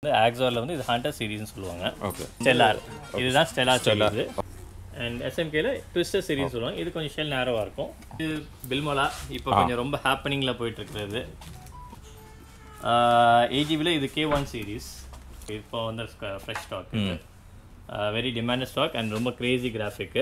ஆக்ஸாரில் வந்து இது ஹண்டர் சீரிஸ்னு சொல்லுவாங்க ஓகே ஸ்டெல்லார் இதுதான் ஸ்டெல்லார் சீரிஸ் அண்ட் எஸ்எம்கேல ட்விஸ்டர் சீரிஸ் சொல்லுவாங்க இது கொஞ்சம் ஷெல் நேரவாக இருக்கும் இது பில்மோலா இப்போ கொஞ்சம் ரொம்ப ஹாப்பனிங்கில் போயிட்டு இருக்கிறது ஏஜிபியில் இது கே ஒன் சீரிஸ் இப்போ வந்து fresh stock very demanded stock and ரொம்ப crazy graphic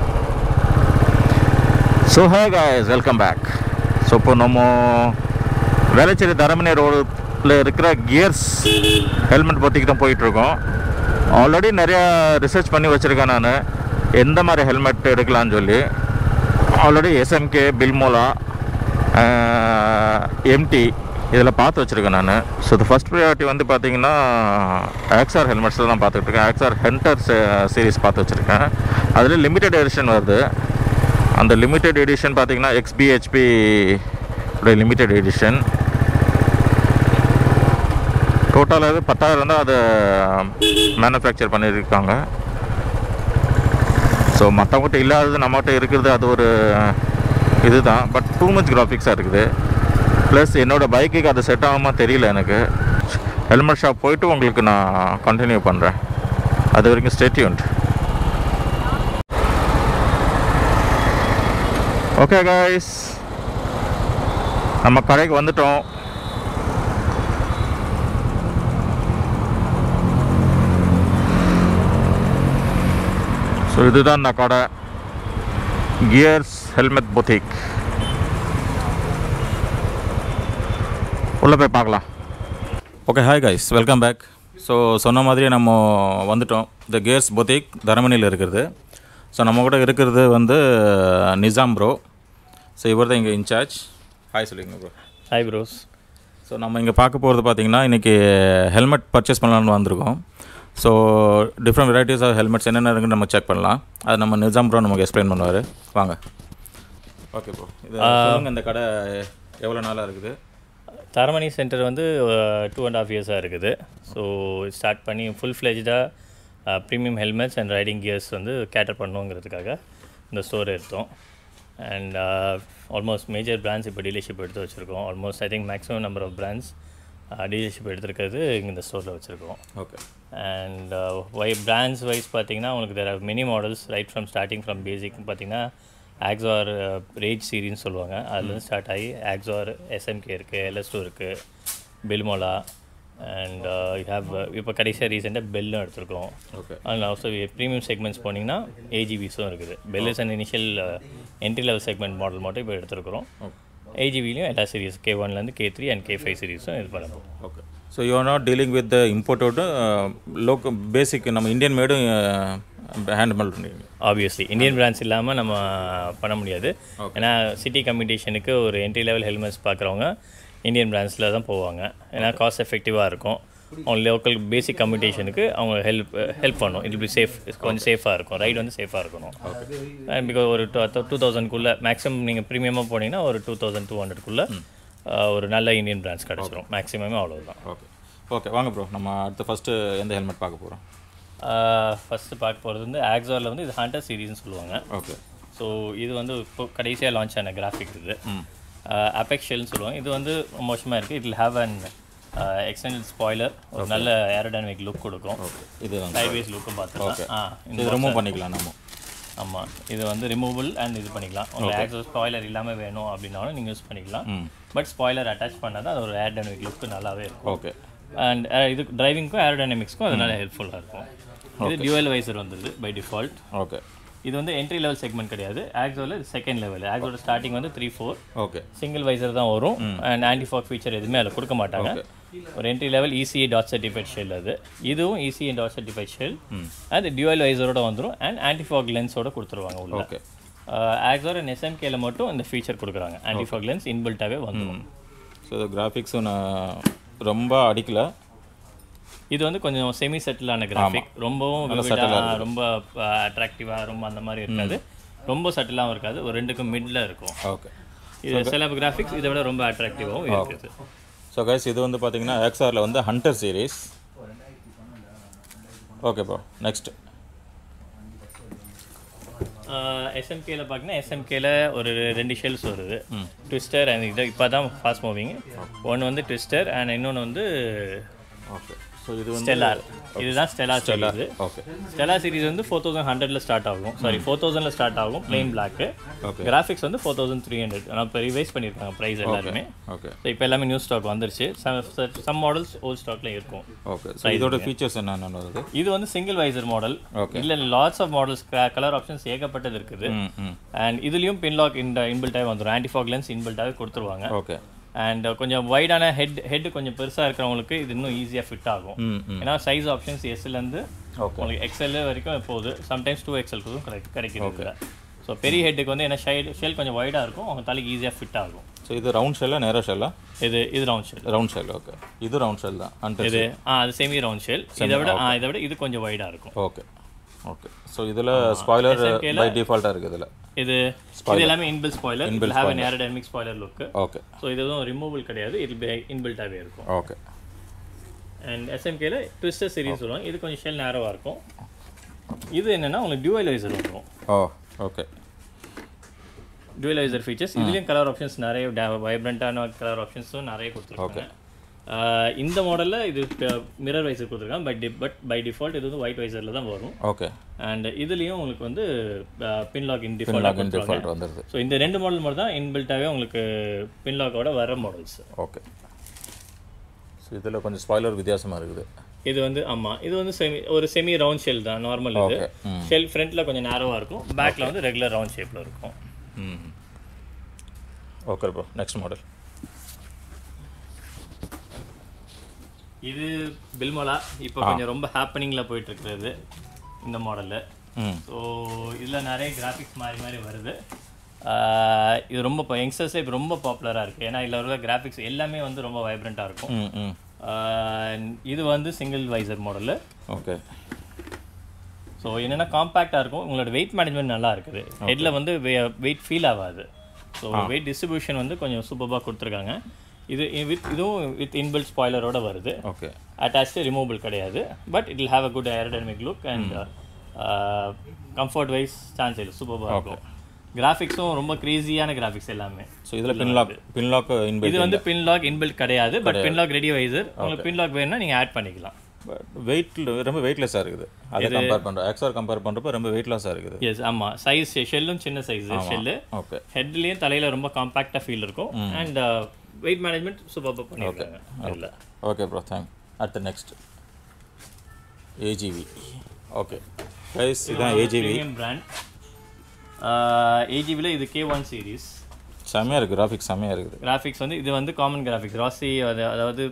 so hey guys welcome back so இப்போ நம்ம வேளச்சேரி தரமணி ரோடில் இருக்கிற கியர்ஸ் ஹெல்மெட் பற்றிக்கு தான் போயிட்டுருக்கோம் ஆல்ரெடி நிறையா ரிசர்ச் பண்ணி வச்சுருக்கேன் நான் எந்த மாதிரி ஹெல்மெட் எடுக்கலாம்னு சொல்லி ஆல்ரெடி எஸ்எம்கே பில்மோலா எம்டி இதில் பார்த்து வச்சுருக்கேன் நான் ஸோ இது ஃபஸ்ட் ப்ரியாரிட்டி வந்து பார்த்தீங்கன்னா ஆக்ஸார் ஹெல்மெட்ஸில் தான் பார்த்துட்டு இருக்கேன் ஆக்ஸார் ஹென்டர் சீரிஸ் பார்த்து வச்சுருக்கேன் அதில் லிமிட்டட் எடிஷன் வருது அந்த லிமிட்டெட் எடிஷன் பார்த்தீங்கன்னா எக்ஸ்பிஹெச்பி உடைய லிமிட்டெட் எடிஷன் டோட்டலாக பத்தாயிரம் தான் அதை மேனுஃபேக்சர் பண்ணியிருக்காங்க ஸோ மற்றவங்ககிட்ட இல்லாதது நம்மகிட்ட இருக்கிறது அது ஒரு இதுதான் பட் டூ மச் கிராஃபிக்ஸாக இருக்குது ப்ளஸ் என்னோடய பைக்குக்கு அது செட் ஆகுமா தெரியல எனக்கு ஹெல்மெட் ஷாப் போயிட்டு உங்களுக்கு நான் கண்டினியூ பண்ணுறேன் அது வரைக்கும் ஸ்டேட்யூன்ட் ஓகே காய்ஸ் நம்ம கடைக்கு வந்துட்டோம் ஸோ இதுதான் இந்த கடை கியர்ஸ் ஹெல்மெட் பொத்திக் உள்ளே போய் பார்க்கலாம் okay hi guys welcome back so சொன்ன மாதிரியே நம்ம வந்துட்டோம் இந்த கியர்ஸ் பொத்திக் தரமணியில் இருக்கிறது ஸோ நம்ம கூட இருக்கிறது வந்து நிசாம் ப்ரோ ஸோ இவர் தான் இங்கே இன்சார்ஜ் ஹாய் சொல்லிங்க ப்ரோ ஹாய் ப்ரோஸ் ஸோ நம்ம இங்கே பார்க்க போகிறது பார்த்தீங்கன்னா இன்றைக்கி ஹெல்மெட் பர்ச்சேஸ் பண்ணலாம்னு வந்திருக்கோம் so different varieties of helmets என்னென்ன இருக்குன்னு நம்ம செக் பண்ணலாம் அது நம்ம நிஜாம் ப்ரோ நமக்கு எக்ஸ்பிளைன் பண்ணுவார் வாங்க ஓகே ப்ரோ இது சொல்லுங்க இந்த கடை எவ்வளோ நாளாக இருக்குது தரமணி சென்டர் வந்து டூ அண்ட் ஆஃப் இயர்ஸாக இருக்குது ஸோ ஸ்டார்ட் பண்ணி ஃபுல் ஃப்ளெஜ்டாக premium helmets and riding gears வந்து கேட்டர் பண்ணுங்கிறதுக்காக இந்த ஸ்டோர் எடுத்தோம் அண்ட் ஆல்மோஸ்ட் மேஜர் பிராண்ட்ஸ் இப்போ டீலர்ஷிப் எடுத்து வச்சுருக்கோம் almost I think maximum number of brands dealership எடுத்துருக்கிறது இங்கே இந்த ஸ்டோரில் வச்சுருக்கோம் okay and why brands wise பார்த்தீங்கன்னா உங்களுக்கு there are many models right from starting from basic பார்த்தீங்கன்னா ஆக்ஸார் ரேஜ் சீரின்னு சொல்லுவாங்க அதுலேருந்து ஸ்டார்ட் ஆகி ஆக்ஸார் எஸ்எம்கே இருக்குது எல்எஸ் டூ இருக்குது பெல்மோலா அண்ட் யூ ஹேவ் இப்போ கடைசியாக ரீசெண்டாக பெல்லும் எடுத்திருக்கோம் okay and also premium segments போனீங்கன்னா ஏஜிபிஸும் இருக்குது Bell is and initial entry level segment model மட்டும் இப்போ எடுத்துருக்குறோம் ஏஜிபிலையும் எல்லா சீரீஸ் கே ஒன்லேருந்து K three and K five சீரீஸும் இது பண்ண போகிறோம் okay so you are not dealing with இம்போர்ட்டோடு லோக்கல் பேசிக் நம்ம இந்தியன் மேடும் ஹேண்டில் பண்ணுறீங்க ஆப்வியஸ்லி இந்தியன் பிராண்ட்ஸ் இல்லாமல் நம்ம பண்ண முடியாது ஏன்னா சிட்டி கம்பெடிஷனுக்கு ஒரு என்ட்ரி லெவல் ஹெல்மெட்ஸ் பார்க்குறவங்க இந்தியன் பிராண்ட்ஸில் தான் போவாங்க ஏன்னா காஸ்ட் எஃபெக்டிவாக இருக்கும் அவங்க லோக்கல் பேசிக் கம்யூனிகேஷனுக்கு அவங்க ஹெல்ப் ஹெல்ப் பண்ணும் இட் பி சேஃப் கொஞ்சம் சேஃபாக இருக்கும் ரைடு வந்து சேஃபாக இருக்கணும் அண்ட் பிகாஸ் ஒரு டூ டூ தௌசண்ட்குள்ளே மேக்ஸிமம் நீங்கள் ப்ரீமியமாக போனீங்கன்னா ஒரு டூ தௌசண்ட் டூ ஹண்ட்ரட்குள்ளே ஒரு நல்ல இந்தியன் பிராண்ட்ஸ் கிடச்சிரும் மேக்ஸிமமே அவ்வளோதான் ஓகே ஓகே வாங்க ப்ரோ நம்ம அடுத்து ஃபஸ்ட்டு எந்த ஹெல்மெட் பார்க்க போகிறோம் ஃபஸ்ட்டு பார்க்க போகிறது வந்து ஆக்ஸாரில் வந்து இது ஹண்டர் சீரீஸ்னு சொல்லுவாங்க ஓகே ஸோ இது வந்து இப்போ கடைசியாக லான்ச் ஆன கிராஃபிக் இது அபெக்ஷல்னு சொல்லுவாங்க இது வந்து ரொம்ப வருஷமாக இருக்குது it have an extended spoiler ஒரு நல்ல ஏரோடைனமிக் லுக் கொடுக்கும் இது வந்து சைட்வேஸ் லுக்கும் பார்த்துக்கலாம் ஆ இது ரிமூவ் பண்ணிக்கலாம் நம்ம ஆமாம் இது வந்து ரிமூவபிள் அண்ட் இது பண்ணிக்கலாம் உங்களுக்கு ஆக்சுவல் ஸ்பாய்லர் இல்லாமல் வேணும் அப்படின்னாலும் நீங்கள் யூஸ் பண்ணிக்கலாம் ம் பட் ஸ்பாய்லர் அட்டாச் பண்ணால் தான் அது ஒரு ஏரோடைனமிக் லுக்கு நல்லாவே இருக்கும் ஓகே அண்ட் இது டிரைவிங்க்கும் ஏரோடைனமிக்ஸ்க்கும் அது நல்லா ஹெல்ப்ஃபுல்லாக இருக்கும் இது டியூவல் வைசர் வந்துடுது பை டிஃபால்ட் ஓகே இது வந்து என்ட்ரி லெவல் செக்மெண்ட் கிடையாது ஆக்ஸோவில் இது செகண்ட் லெவல் ஆக்ஸோட ஸ்டார்டிங் வந்து three four okay single visor தான் வரும் அண்ட் ஆன்டி ஃபாக் ஃபீச்சர் எதுவுமே அதில் கொடுக்க மாட்டாங்க ஒரு entry level ECE dot certified shell அது இதுவும் இசிஏ டாட் சர்டிஃபைட் ஷெல் அது டியூவல் வைசரோட வந்துடும் அண்ட் ஆன்டி ஃபாக் லென்ஸோட கொடுத்துருவாங்க உள்ள ஓகே ஆக்ஸோர் அண்ட் எஸ்எம்கேல மட்டும் இந்த ஃபீச்சர் கொடுக்குறாங்க ஆன்டி ஃபாக் லென்ஸ் இன்பில்ட்டாகவே வந்துடும் ஸோ இது கிராஃபிக்ஸும் நான் ரொம்ப அடிக்கல இது வந்து கொஞ்சம் செமி செட்டிலான கிராஃபிக் ரொம்பவும் vivid ஆ, ரொம்ப அட்ராக்டிவாக ரொம்ப அந்த மாதிரி இருக்காது ரொம்ப சட்டிலாகவும் இருக்காது ஒரு ரெண்டுக்கும் மிடில் இருக்கும் ஓகே இது சில கிராஃபிக்ஸ் இதை விட ரொம்ப அட்ராக்டிவாகவும் இருக்குது ஸோ கைஸ் இது வந்து பார்த்தீங்கன்னா எக்ஸ்ஆரில் வந்து hunter series okay bro next எஸ்எம்கேல பார்த்தீங்கன்னா எஸ்எம்கேல ஒரு ரெண்டு ஷெல்ஸ் வருது ட்விஸ்டர் அண்ட் இது இப்போ தான் ஃபாஸ்ட் மூவிங் ஒன்று வந்து ட்விஸ்டர் அண்ட் இன்னொன்று வந்து ஓகே ஸோ இது வந்து ஸ்டெல்லார் இதுதான் stellar series okay stellar series வந்து ஃபோர் தௌசண்ட் ஹண்ட்ரட்ல ஸ்டார்ட் ஆகும் சாரி ஃபோர் தௌசண்ட்ல ஸ்டார்ட் ஆகும் பிளெயின் பிளாக் Okay. கிராஃபிக்ஸ் வந்து ஃபோர் தௌசண்ட் த்ரீ ஹண்ட்ரட் ஆனால் இப்போ ரிவைஸ் பண்ணியிருக்காங்க ப்ரைஸ் எல்லாருமே ஓகே ஸோ இப்போ எல்லாமே நியூ ஸ்டாக் வந்துருச்சு சம் மாடல்ஸ் ஓல்ட் ஸ்டாக்ல இருக்கும் ஓகே ஸோ இதோட ஃபீச்சர்ஸ் என்னென்ன வருது இது வந்து சிங்கிள் வைசர் மாடல் Okay. இல்ல lots of models colour options ஏகப்பட்டது இருக்குது ம் ம் அண்ட் இதுலயும் பின்லாக் இந்த இன்பில்ட்டாக வந்துடும் ஆன்டிஃபாக் லென்ஸ் இன்பில்ட்டாகவே கொடுத்துருவாங்க ஓகே அண்ட் கொஞ்சம் வைடான ஹெட் ஹெட் கொஞ்சம் பெருசா இருக்கிறவங்களுக்கு இது இன்னும் ஈஸியாக ஃபிட் ஆகும் ம் ம் ஏன்னா சைஸ் ஆப்ஷன்ஸ் எஸ்லேருந்து ஓகே உங்களுக்கு எக்ஸ்எல் வரைக்கும் போகுது சம்டைம்ஸ் டூ எக்ஸ்எல் கிடை கிடைக்குது ஸோ பெரிய ஹெட்டுக்கு வந்து என்ன ஷெல் ஷெல் கொஞ்சம் வைடாக இருக்கும் அவங்க தலைக்கு ஈஸியாக ஃபிட் ஆகும் ஸோ இது ரவுண்ட் ஷெல்லா நேரா ஷெல்லா இது இது round shell round shell okay இது ரவுண்ட் ஷெல் தான் அண்ட் இது ஆ அது செமி ரவுண்ட் ஷெல் இதை விட ஆ இதை விட இது கொஞ்சம் வைடாக இருக்கும் ஓகே ஓகே ஸோ இதில் ஸ்பாய்லர் பை டிஃபால்ட்டாக இருக்குது இதில் இது இது எல்லாமே இன்பில் ஸ்பாய்லர் இதில் have an aerodynamic spoiler look okay so இது எதுவும் ரிமூவல் கிடையாது இது இன்பில்ட்டாகவே இருக்கும் ஓகே அண்ட் எஸ்எம்கேல ட்விஸ்டர் சீரிஸ் சொல்லுவாங்க இது கொஞ்சம் ஷெல் நேரோவாக இருக்கும் இது என்னன்னா உங்களுக்கு டியூவல் வைசர் வரும் oh okay dual visor features இதுலேயும் கலர் ஆப்ஷன்ஸ் நிறைய வைப்ரண்ட்டான கலர் ஆப்ஷன்ஸும் நிறைய கொடுத்துருக்காங்க ஆஹ் இந்த மாடலில் இது மிரர் வைசர் கொடுத்துருக்காங்க பட் பட் பை டிஃபால்ட் இது வந்து ஒயிட் வைசரில் தான் வரும் ஓகே அண்ட் இதுலேயும் உங்களுக்கு வந்து pinlock in default lock in default வந்துடுது ஸோ இந்த ரெண்டு மாடல் மட்டும் தான் இன்பில்ட்டாகவே உங்களுக்கு பின்லாக்கோட வர மாடல்ஸ் ஓகே ஸோ இதில் கொஞ்சம் ஸ்பாய்லர் வித்தியாசமாக இருக்குது இது வந்து ஆமாம் இது வந்து செமி ஒரு செமி ரவுண்ட் ஷெல் தான் நார்மல் இது ஓகே ம் ஷெல் ஃப்ரண்ட்டில் கொஞ்சம் நேரோவாக இருக்கும் பேக்கில் வந்து ரெகுலர் ரவுண்ட் ஷேப்பில் இருக்கும் ம் ஓகே ப்ரோ நெக்ஸ்ட் மாடல் இது பில்மோலா இப்போ கொஞ்சம் ரொம்ப ஹாப்பனிங்கில் போயிட்டு இருக்கிறது இந்த மாடலு ம் ஸோ இதில் நிறைய கிராஃபிக்ஸ் மாறி மாறி வருது ஆஹ் இது ரொம்ப இப்போ யங்ஸ்டர்ஸே இப்போ ரொம்ப பாப்புலராக இருக்குது ஏன்னா இதில் இருக்கிற கிராஃபிக்ஸ் எல்லாமே வந்து ரொம்ப வைப்ரண்ட்டாக இருக்கும் ம் ம் ஆஹ் இது வந்து single visor model okay so என்னென்னா காம்பேக்டாக இருக்கும் உங்களோட வெயிட் மேனேஜ்மெண்ட் நல்லா இருக்குது ஹெட்டில் வந்து வெயிட் ஃபீல் ஆகாது ஸோ வெயிட் டிஸ்ட்ரிபியூஷன் வந்து கொஞ்சம் சூப்பராக கொடுத்துருக்காங்க இது வித் இதுவும் வித் இன்பில்ட் ஸ்பாய்லரோட வருது ஓகே அட்டாச்சு ரிமூவபிள் கிடையாது but it will have a good aerodynamic look and comfort wise chance இல்லை சூப்பராக இருக்கும் கிராஃபிக்ஸும் ரொம்ப க்ரேஸியான கிராஃபிக்ஸ் எல்லாமே ஸோ இதில் பின்லாக் பின்லாக் இது இன்பில்ட் வந்து பின்லாக் இன்பில்ட் கிடையாது பட் பின்லாக் ரெடி வைசர் உங்களுக்கு பின்லாக் வேணும்னா நீங்கள் ஆட் பண்ணிக்கலாம் வெயிட் ரொம்ப வெயிட்லெஸ்ஸாக இருக்குது அதை கம்பேர் பண்ணுறோம் எக்ஸ்ஆர் கம்பேர் பண்ணுறப்ப ரொம்ப வெயிட்லெஸ்ஸாக இருக்குது எஸ் ஆமாம் சைஸ் ஷெல்லும் சின்ன சைஸ் ஷெல்லு ஓகே ஹெட்லேயும் தலையில் ரொம்ப காம்பேக்டாக ஃபீல் இருக்கும் அண்ட் வெயிட் மேனேஜ்மெண்ட் சூப்பராக பண்ணியிருக்காங்க அதில் ஓகே ப்ரோ தேங்க் அடுத்து நெக்ஸ்ட் ஏஜிவி ஓகே கைஸ் இதான் ஏஜிவி ப்ரீமியம் பிராண்ட் ஏஜிபியில் இது கே ஒன் சீரீஸ் செம்மையாக இருக்குது கிராஃபிக்ஸ் செம்மையாக இருக்குது கிராஃபிக்ஸ் வந்து இது வந்து காமன் கிராஃபிக்ஸ் ராசி அது அதாவது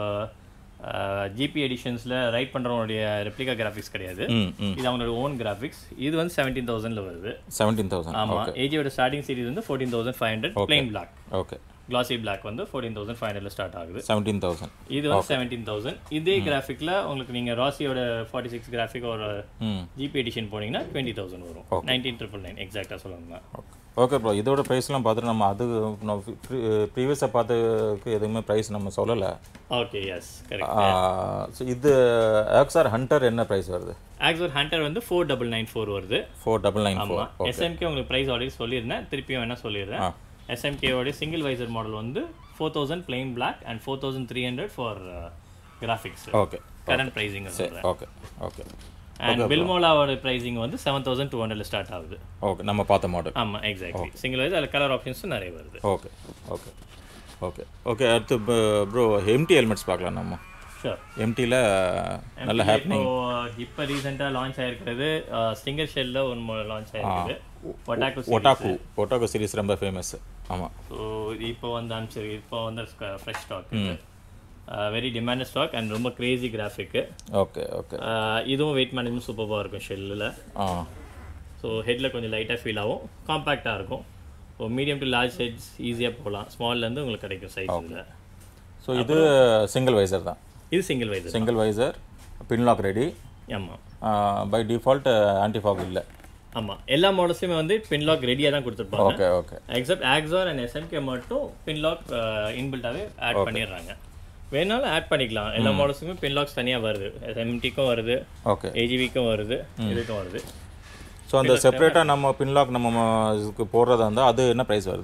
ஜிபி எடிஷன்ஸில் ரைட் பண்ணுறவங்களுடைய ரெப்ளிகா கிராஃபிக்ஸ் கிடையாது ம் ம் இது அவங்களோட ஓன் கிராஃபிக்ஸ் இது வந்து செவன்டீன் தௌசண்டில் வருது செவன்டீன் தௌசண்ட் ஆமாம் ஏஜியோட ஸ்டார்டிங் சீரிஸ் வந்து fourteen thousand five hundred plain black okay classy black வந்து ஃபோர்டீன் தௌசண்ட் ஃபைவ் ஹண்ட்ரட்ல ஸ்டார்ட் ஆகுது செவன்டீன் தௌசண்ட் இது வந்து செவன்டீன் தௌசண்ட் இதே கிராஃபிக்கில் உங்களுக்கு நீங்கள் ராசியோட ஃபார்ட்டி சிக்ஸ் கிராஃபிக் ஒரு ம் ஜிபி எடிஷன் போனீங்கன்னா டுவெண்ட்டி தௌசண்ட் வரும் நைன்டீன் ட்ரிபிள் நைன் எக்ஸாக்டாக சொல்லணும்னா ஓகே ஓகே ப்ரோ இதோட ப்ரைஸ்லாம் பார்த்துட்டு நம்ம அது நம்ம ப்ரீவியஸாக பார்த்ததுக்கு எதுவுமே ப்ரைஸ் நம்ம சொல்லலை ஓகே எஸ் கரெக்ட் ஸோ இது ஆக்ஸார் ஹண்டர் என்ன ப்ரைஸ் வருது ஆக்சுவல் ஹண்டர் வந்து ஃபோர் டபுள் நைன் ஃபோர் வருது ஃபோர் டபுள் நைன் ஃபோர் ஆமாம் எஸ்எம்கே உங்களுக்கு ப்ரைஸ் ஆல்ரெடி சொல்லியிருந்தேன் திருப்பியும் வேணால் சொல்லிடுறேன் ஆ. எஸ்எம்கேவோட சிங்கிள் வைசர் மாடல் வந்து four thousand plain black and four thousand three hundred for graphics okay current pricing சொல்கிறேன் ஓகே ஓகே அண்ட் பில்மோலாவோட ப்ரைஸிங் வந்து செவன் தௌசண்ட் டூ ஹண்ட்ரட்ல ஸ்டார்ட் ஆகுது ஓகே நம்ம பார்த்த மாடல் ஆமாம் எக்ஸாக்ட்லி சிங்கிள் வைஸ் அதில் கலர் ஆப்ஷன்ஸும் நிறைய வருது ஓகே ஓகே ஓகே ஓகே அடுத்து ப்ரோ எம்டி ஹெல்மெட்ஸ் பார்க்கலாம் நம்ம ஷூர் எம்டியில் நல்ல ஹேப்பனிங் இப்போ இப்போ ரீசெண்டாக லான்ச் ஆயிருக்கிறது ஸ்டிங்கர் ஷெல்ல ஒன்று லான்ச் ஆயிருக்குது ஒட்டாக்கு ஒட்டாக்கு ஒட்டாக்கு சீரிஸ் ரொம்ப ஃபேமஸ் ஆமாம் ஸோ இப்போ வந்து அனுப்பிச்சிரு இப்போ வந்து fresh stock very demand stock and ரொம்ப கிரேசி கிராஃபிக்கு ஓகே ஓகே இதுவும் வெயிட் மேனேஜ்மெண்ட் சூப்பராக இருக்கும் ஷெல்லில் ஆ ஸோ ஹெட்டில் கொஞ்சம் லைட்டாக ஃபீல் ஆகும் காம்பேக்டாக இருக்கும் so medium to large heads ஈஸியாக போகலாம் ஸ்மால்லேருந்து உங்களுக்கு கிடைக்கும் சைஸ் இதில் ஸோ இது சிங்கிள் வைசர் தான் இது single visor single visor pinlock ready ஆமாம் பை டிஃபால்ட் ஆன்டிஃபாக் இல்லை ஆமாம் எல்லா மாடல்ஸுமே வந்து பின்லாக் ரெடியாக தான் கொடுத்துருப்பாங்க okay okay except Axor and SMK மட்டும் பின்லாக் இன்பில்ட்டாகவே ஆட் பண்ணிடுறாங்க வேணாலும் ஆட் பண்ணிக்கலாம் எல்லா மாடல்ஸுமே பின்லாக்ஸ் தனியாக வருது எம்டிக்கும் வருது ஓகே ஏஜிவிக்கும் வருது இதுக்கும் வருது ஸோ அந்த செப்பரேட்டாக நம்ம பின்லாக் நம்ம இதுக்கு போடுறதா இருந்தால் அது என்ன ப்ரைஸ் வருது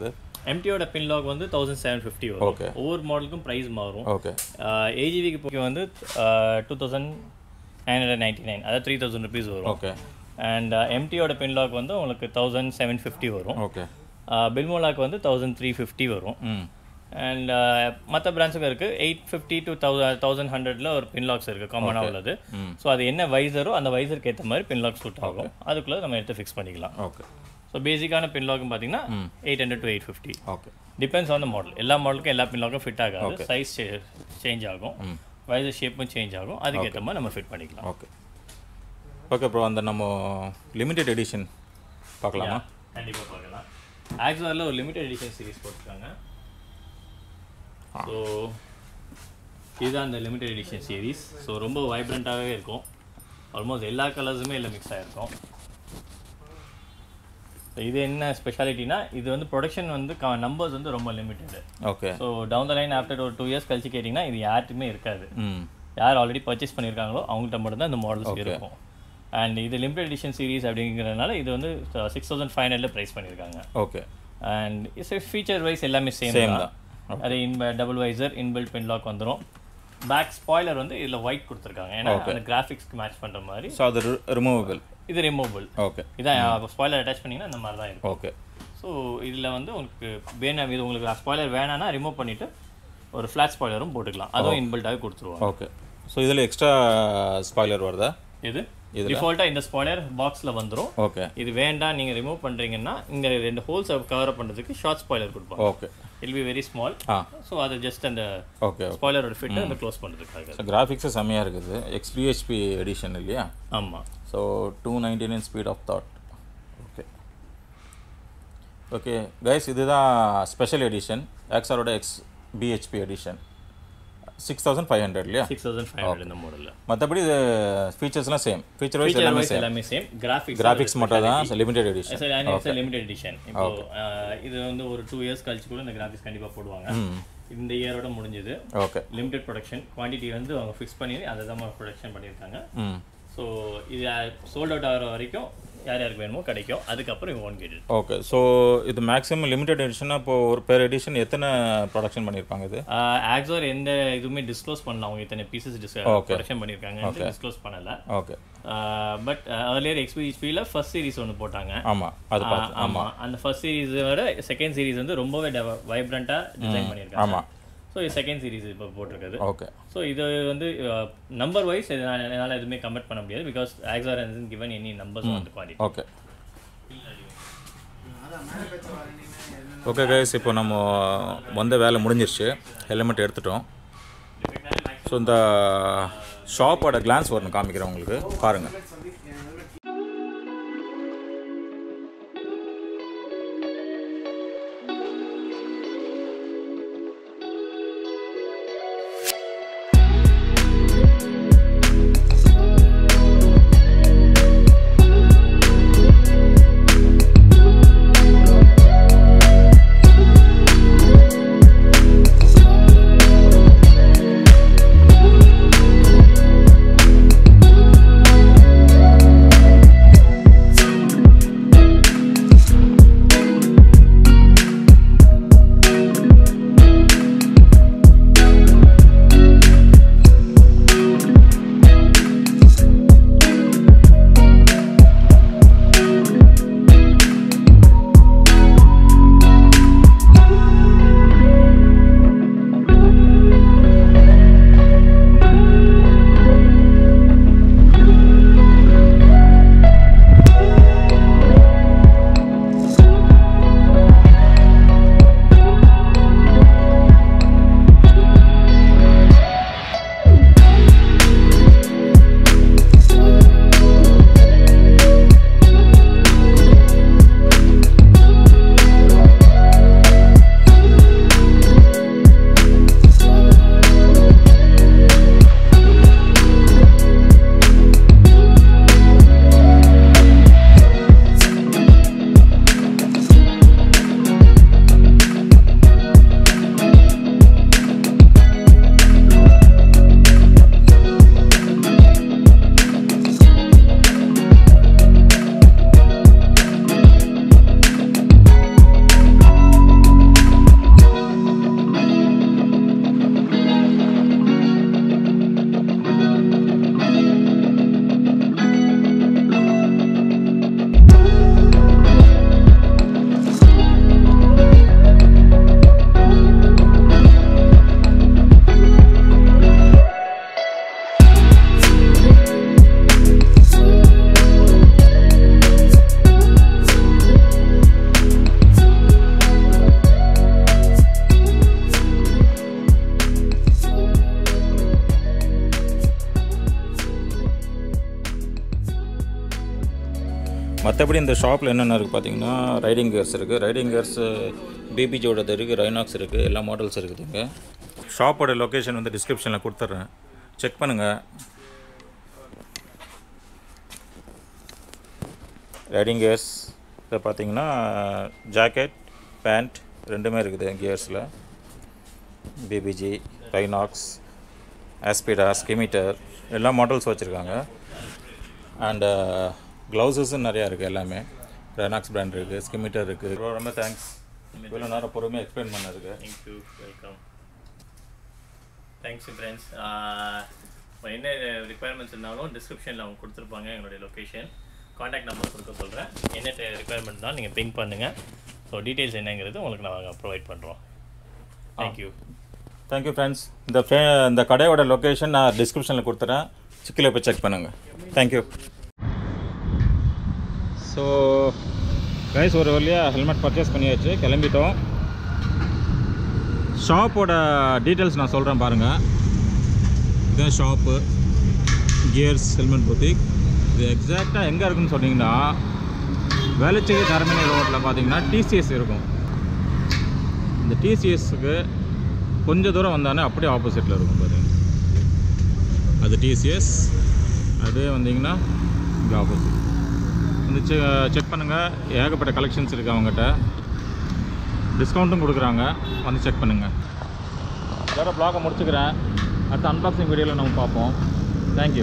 எம்டியோட பின் லாக் வந்து தௌசண்ட் செவன் ஃபிஃப்டி வரும் Okay. ஒவ்வொரு மாடலுக்கும் ப்ரைஸ் மாறும் ஓகே ஏஜிவிக்கு போய் வந்து two thousand nine hundred ninety nine அதாவது த்ரீ தௌசண்ட் ருபீஸ் வரும் ஓகே அண்ட் எம்டியோட பின் லாக் வந்து உங்களுக்கு தௌசண்ட் செவன் ஃபிஃப்டி வரும் ஓகே பில்மோலாக் வந்து தௌசண்ட் த்ரீ ஃபிஃப்டி வரும் ம் அண்ட் மற்ற பிராண்ட்ஸுக்கும் இருக்குது eight fifty to thousand thousand ஹண்ட்ரட்ல ஒரு பின் லாக்ஸ் இருக்குது காமனாக உள்ளது ஸோ அது என்ன வைசரோ அந்த வைசருக்கு ஏற்ற மாதிரி பின் லாக் சூட் ஆகும் அதுக்குள்ளே நம்ம எடுத்து ஃபிக்ஸ் பண்ணிக்கலாம் ஓகே ஸோ பேசிக்கான பின் லாக்னு பார்த்தீங்கன்னா eight hundred to eight fifty okay depends on the model எல்லா மாடலுக்கும் எல்லா பின் லாக்கும் ஃபிட் ஆகாது சைஸ் சேஞ்ச் ஆகும் வைசர் ஷேப்பும் சேஞ்ச் ஆகும் அதுக்கேற்ற மாதிரி நம்ம ஃபிட் பண்ணிக்கலாம் ஓகே ஓகே ப்ரோ அந்த நம்ம லிமிடெட் எடிஷன் பார்க்கலாமா கண்டிப்பாக பார்க்கலாம் ஆக்சுவலில் ஒரு லிமிடெட் எடிஷன் சீரிஸ் போட்டிருக்காங்க ஸோ இதுதான் அந்த லிமிடெட் எடிஷன் சீரிஸ் ஸோ ரொம்ப வைப்ரண்ட்டாகவே இருக்கும் ஆல்மோஸ்ட் எல்லா கலர்ஸுமே இல்லை மிக்ஸ் ஆகிருக்கும் இது என்ன ஸ்பெஷாலிட்டினா இது வந்து ப்ரொடக்ஷன் வந்து நம்பர்ஸ் வந்து ரொம்ப limited okay so down the line after ஒரு டூ இயர்ஸ் கழிச்சு கேட்டிங்கன்னா இது யார்ட்டுமே இருக்காது ம் யார் ஆல்ரெடி பர்ச்சேஸ் பண்ணியிருக்காங்களோ அவங்கள்ட்ட மட்டும் தான் இந்த மாடல்ஸ் இருக்கும் அண்ட் இது லிமிடெட் எடிஷன் சீரிஸ் அப்படிங்கிறதுனால இது வந்து சிக்ஸ் தௌசண்ட் ஃபைவ் ஹண்ட்ரட்ல ப்ரைஸ் பண்ணியிருக்காங்க okay and it's feature wise எல்லாமே சேம் Same தான் அது in double visor inbuilt pin lock வந்துடும் பேக் ஸ்பாய்லர் வந்து இதில் ஒயிட் கொடுத்துருக்காங்க ஏன்னா அந்த கிராஃபிக்ஸ்க்கு மேட்ச் பண்ணுற மாதிரி ஸோ அது ரிமூவபிள் இது ரிமூவபிள் ஓகே இதான் ஸ்பாய்லர் அட்டாச் பண்ணிங்கன்னா இந்த மாதிரி தான் இருக்கும் ஓகே ஸோ இதில் வந்து உங்களுக்கு வேணும் இது உங்களுக்கு ஸ்பாய்லர் வேணாம்னா ரிமூவ் பண்ணிவிட்டு ஒரு ஃப்ளாட் ஸ்பாய்லரும் போட்டுக்கலாம் அதுவும் இன்பில்ட்டாகவே கொடுத்துருவாங்க ஓகே ஸோ இதில் எக்ஸ்ட்ரா ஸ்பாய்லர் வருதா இது டிஃபால்ட்டாக இந்த ஸ்பாய்லர் பாக்ஸில் வந்துடும் ஓகே இது வேண்டாம் நீங்கள் ரிமூவ் பண்ணுறீங்கன்னா இந்த ரெண்டு ஹோல்ஸை கவர் பண்ணுறதுக்கு ஷார்ட் ஸ்பாய்லர் கொடுப்பாங்க okay it'll be very small ah so அதை ஜஸ்ட் அந்த ஓகே ஓகே ஸ்பாய்லரோட ஃபிட்டை அந்த க்ளோஸ் பண்ணுறதுக்காக ஸோ கிராஃபிக்ஸு செம்மையாக இருக்குது எக்ஸ்பிஹெச்பி எடிஷன் இல்லையா ஆமாம் so two ninety nine speed of thought okay okay guys இதுதான் ஸ்பெஷல் எடிஷன் எக்ஸாரோட X BHP edition six thousand five hundred இல்லையா சிக்ஸ் தௌசண்ட் ஃபைவ் ஹண்ட்ரட் இந்த மாடலில் மற்றபடி இது ஃபீச்சர்ஸ்லாம் சேம் ஃபீச்சர் வைஸ் ஃபீச்சர் எல்லாமே வைஸ் சேம் எல்லாமே சேம் கிராஃபிக்ஸ் கிராஃபிக்ஸ் மட்டும் தான் லிமிடெட் எடிஷன் லிமிடெட் எடிஷன் இப்போ அஹ், இது வந்து ஒரு டூ இயர்ஸ் கழிச்சு கூட இந்த கிராஃபிக்ஸ் கண்டிப்பாக போடுவாங்க இந்த இயரோட முடிஞ்சது ஓகே லிமிடெட் ப்ரொடக்ஷன் குவான்டிட்டி வந்து அவங்க ஃபிக்ஸ் பண்ணி அதை தான் ப்ரொடக்ஷன் பண்ணியிருக்காங்க ம் ஸோ இது சோல்ட் அவுட் ஆகிற வரைக்கும் யார் யாருக்கு வேணுமோ கிடைக்கும் அதுக்கப்புறம் இவன் ஒன் கேட்டு ஓகே ஸோ இது மேக்ஸிமம் லிமிடெட் எடிஷன்னா இப்போ ஒரு பெர் எடிஷன் எத்தனை ப்ரொடக்ஷன் பண்ணியிருப்பாங்க இது ஆக்ஸோர் எந்த இதுவுமே டிஸ்க்ளோஸ் பண்ணல அவங்க இத்தனை பீசஸ் டிஸ் ப்ரொடக்ஷன் பண்ணியிருக்காங்க டிஸ்க்ளோஸ் பண்ணல ஓகே பட் ஏர்லியர் எக்ஸ்பிஹெச்பியில் ஃபர்ஸ்ட் சீரிஸ் ஒன்று போட்டாங்க ஆமாம் அது பார்த்து ஆமா அந்த ஃபர்ஸ்ட் சீரிஸ் விட செகண்ட் சீரிஸ் வந்து ரொம்பவே வைப்ரண்ட்டாக டிசைன் பண்ணியிருக்காங்க ஆமாம் ஸோ இது செகண்ட் சீரிஸ் இப்போ போட்டிருக்குது ஓகே ஸோ இது வந்து நம்பர் வைஸ் என்னால் எதுவுமே கமெண்ட் பண்ண முடியாது because Axor has given any numbers on quality okay okay guys இப்போ நம்ம வந்த வேலை முடிஞ்சிருச்சு ஹெல்மெட் எடுத்துட்டோம் ஸோ இந்த ஷாப்போட கிளான்ஸ் வரணும் காமிக்கிறேன் உங்களுக்கு பாருங்கள் மற்றபடி இந்த ஷாப்பில் என்னென்ன இருக்குது பார்த்தீங்கன்னா ரைடிங் கியர்ஸ் இருக்குது ரைடிங் கியர்ஸ் பிபிஜியோடது இருக்குது ரைனாக்ஸ் இருக்குது எல்லா மாடல்ஸ் இருக்குதுங்க ஷாப்போட லொக்கேஷன் வந்து டிஸ்கிரிப்ஷனில் கொடுத்துட்றேன் செக் பண்ணுங்கள் ரைடிங் கியர்ஸ் இதை பார்த்தீங்கன்னா ஜாக்கெட் பேண்ட் ரெண்டுமே இருக்குது கியர்ஸில் பிபிஜி ரைனாக்ஸ் ஆஸ்பிடா ஸ்கிமிட்டர் எல்லா மாடல்ஸ் வச்சுருக்காங்க அண்டு க்ளவுசஸும் நிறையா இருக்குது எல்லாமே ரெனாக்ஸ் பிராண்ட் இருக்குது ஸ்கிமிட்டர் இருக்குது ரொம்ப ரொம்ப தேங்க்ஸ் இவ்வளோ நேரம் பொறுமையாக எக்ஸ்பிளைன் பண்ணதுக்கு தேங்க்யூ வெல்கம் தேங்க்ஸ் ஃப்ரெண்ட்ஸ் என்ன ரிக்குவயர்மெண்ட்ஸ் இருந்தாலும் டிஸ்கிரிப்ஷனில் அவங்க கொடுத்துருப்பாங்க எங்களுடைய லொக்கேஷன் காண்டாக்ட் நம்பர் கொடுக்க சொல்கிறேன் என்ன ரிக்குவயர்மெண்ட் தான் நீங்கள் பிங்க் பண்ணுங்கள் ஸோ டீட்டெயில்ஸ் என்னங்கிறது உங்களுக்கு நாங்கள் ப்ரொவைட் பண்ணுறோம் தேங்க்யூ தேங்க்யூ ஃப்ரெண்ட்ஸ் இந்த ஃபே இந்த கடையோட லொக்கேஷன் நான் டிஸ்கிரிப்ஷனில் கொடுத்துறேன் சிக்கில் போய் செக் பண்ணுங்கள் தேங்க்யூ ஸோ கைஸ் ஒரு வழியாக ஹெல்மெட் பர்ச்சேஸ் பண்ணியாச்சு கிளம்பிட்டோம் ஷாப்போட டீட்டெயில்ஸ் நான் சொல்கிறேன் பாருங்கள் இதுதான் ஷாப்பு கியர்ஸ் ஹெல்மெட் பொத்திக் இது எக்ஸாக்டாக எங்கே இருக்குன்னு சொன்னீங்கன்னா வேளச்சேரி தரமணி ரோட்டில் பார்த்தீங்கன்னா டிசிஎஸ் இருக்கும் இந்த டிசிஎஸ்க்கு கொஞ்சம் தூரம் வந்தானே அப்படியே ஆப்போசிட்டில் இருக்கும் பாருங்க அது டிசிஎஸ் அப்படியே வந்தீங்கன்னா இங்கே ஆப்போசிட் வந்து செ செக் பண்ணுங்கள் ஏகப்பட்ட கலெக்ஷன்ஸ் இருக்குது அவங்ககிட்ட டிஸ்கவுண்ட்டும் கொடுக்குறாங்க வந்து செக் பண்ணுங்கள் இதோட ப்ளாகை முடிச்சுக்கிறேன் அடுத்த அன்பாக்சிங் வீடியோவில் நம்ம பார்ப்போம் தேங்க்யூ